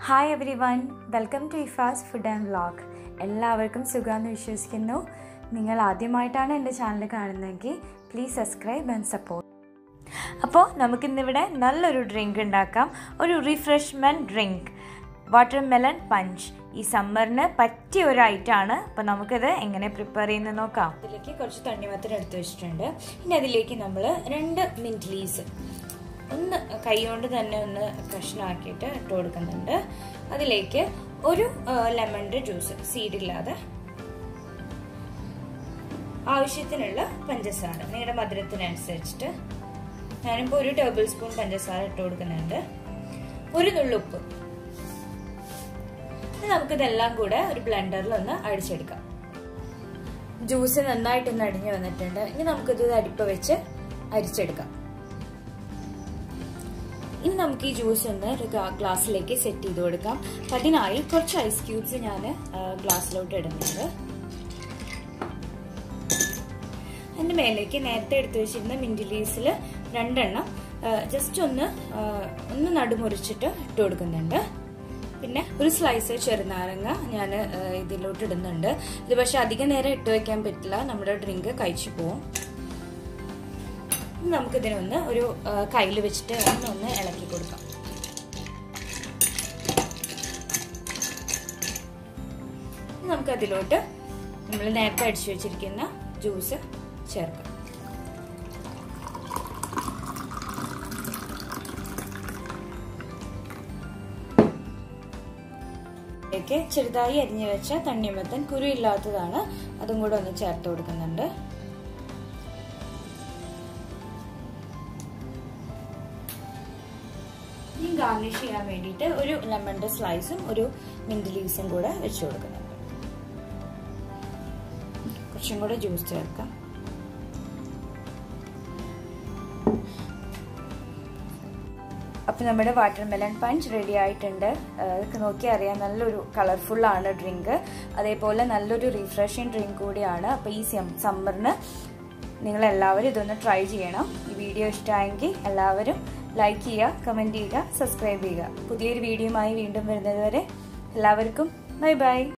hi everyone welcome to Ifas food and vlog എല്ലാവർക്കും സുഖമെന്ന് വിശ്വസിക്കുന്നു നിങ്ങൾ ആദ്യമായിട്ടാണ് എൻ്റെ ചാനൽ കാണുന്നതെങ്കിൽ പ്ലീസ് സബ്സ്ക്രൈബ് ആൻഡ് സപ്പോർട്ട് അപ്പോൾ നമുക്കിന്നിവിടെ നല്ലൊരു ഡ്രിങ്ക് ഉണ്ടാക്കാം ഒരു refreshment drink watermelon punch ഈ സമ്മറിന് പറ്റിയ ഒരു ഐറ്റമാണ് അപ്പോൾ നമുക്കിത് എങ്ങനെ പ്രിപ്പയർ ചെയ്യുന്നത് നോക്കാം ഇതിലേക്ക് കുറച്ച് തണ്ണിമത്തൻ എടുത്ത് വെച്ചിട്ടുണ്ട് ഇനി അതിലേക്ക് നമ്മൾ രണ്ട് മിൻറ്റ് ലീസ് ഒന്ന് കൈ കൊണ്ട് തന്നെ ഒന്ന് കഷ്ണമാക്കിയിട്ട് ഇട്ട് കൊടുക്കുന്നുണ്ട് അതിലേക്ക് ഒരു ലെമണിൻ്റെ ജ്യൂസ് സീഡില്ലാതെ ആവശ്യത്തിനുള്ള പഞ്ചസാര നിങ്ങളുടെ മധുരത്തിനനുസരിച്ചിട്ട് ഞാനിപ്പോൾ ഒരു ടേബിൾ സ്പൂൺ പഞ്ചസാര ഇട്ട് കൊടുക്കുന്നുണ്ട് ഒരു നുള്ളുപ്പ് നമുക്കിതെല്ലാം കൂടെ ഒരു ബ്ലെൻഡറിൽ ഒന്ന് അടിച്ചെടുക്കാം ജ്യൂസ് നന്നായിട്ടൊന്ന് അടിഞ്ഞു വന്നിട്ടുണ്ട് ഇനി നമുക്കിത് അടിപ്പ് വെച്ച് അരിച്ചെടുക്കാം ഇനി നമുക്ക് ഈ ജ്യൂസ് ഒന്ന് ഒരു ഗ്ലാസ്സിലേക്ക് സെറ്റ് ചെയ്ത് കൊടുക്കാം അപ്പം അതിനായി കുറച്ച് ഐസ് ക്യൂബ്സ് ഞാൻ ഗ്ലാസ്സിലോട്ട് ഇടുന്നുണ്ട് അതിൻ്റെ മേലേക്ക് നേരത്തെ എടുത്തു വെച്ചിരുന്ന മിൻറ്റ് ലീസിൽ രണ്ടെണ്ണം ജസ്റ്റ് ഒന്ന് ഒന്ന് നടുമുറിച്ചിട്ട് ഇട്ട് കൊടുക്കുന്നുണ്ട് പിന്നെ ഒരു സ്ലൈസ് ചെറുനാരങ്ങ ഞാൻ ഇതിലോട്ട് ഇടുന്നുണ്ട് ഇത് പക്ഷെ അധികം നേരം ഇട്ട് വെക്കാൻ പറ്റില്ല നമ്മുടെ ഡ്രിങ്ക് കഴിച്ചു പോവും നമുക്കിതിനൊന്ന് ഒരു കയ്യിൽ വെച്ചിട്ട് ഒന്ന് ഒന്ന് ഇളക്കി കൊടുക്കാം നമുക്കതിലോട്ട് നമ്മൾ നേരത്തെ അടിച്ചു വെച്ചിരിക്കുന്ന ജ്യൂസ് ചേർക്കാം ലേക്ക് ചെറുതായി അരിഞ്ഞു വെച്ച തണ്ണിമത്തൻ കുരു ഇല്ലാത്തതാണ് അതും കൂടെ ഒന്ന് ചേർത്ത് കൊടുക്കുന്നുണ്ട് ഇനി ഗാർണിഷ് ചെയ്യാൻ വേണ്ടിയിട്ട് ഒരു ലെമണിന്റെ സ്ലൈസും ഒരു മിന്റ് ലീവ്സും കൂടെ വെച്ച് കൊടുക്കുന്നുണ്ട് കുറച്ചും കൂടെ ജ്യൂസ് ചേർക്കാം അപ്പോൾ നമ്മുടെ വാട്ടർ മെലൺ പഞ്ച് റെഡി ആയിട്ടുണ്ട് ഇതൊക്കെ നോക്കി അറിയാം നല്ലൊരു കളർഫുള്ളാണ് ഡ്രിങ്ക് അതേപോലെ നല്ലൊരു റിഫ്രഷിങ് ഡ്രിങ്ക് കൂടിയാണ് അപ്പോൾ ഈ സമ്മറിന് നിങ്ങളെല്ലാവരും ഇതൊന്ന് ട്രൈ ചെയ്യണം ഈ വീഡിയോ ഇഷ്ടമായെങ്കിൽ എല്ലാവരും ലൈക്ക് ചെയ്യുക കമൻറ്റ് ചെയ്യുക സബ്സ്ക്രൈബ് ചെയ്യുക പുതിയൊരു വീഡിയോയുമായി വീണ്ടും വരുന്നത് വരെ എല്ലാവർക്കും ബൈ ബൈ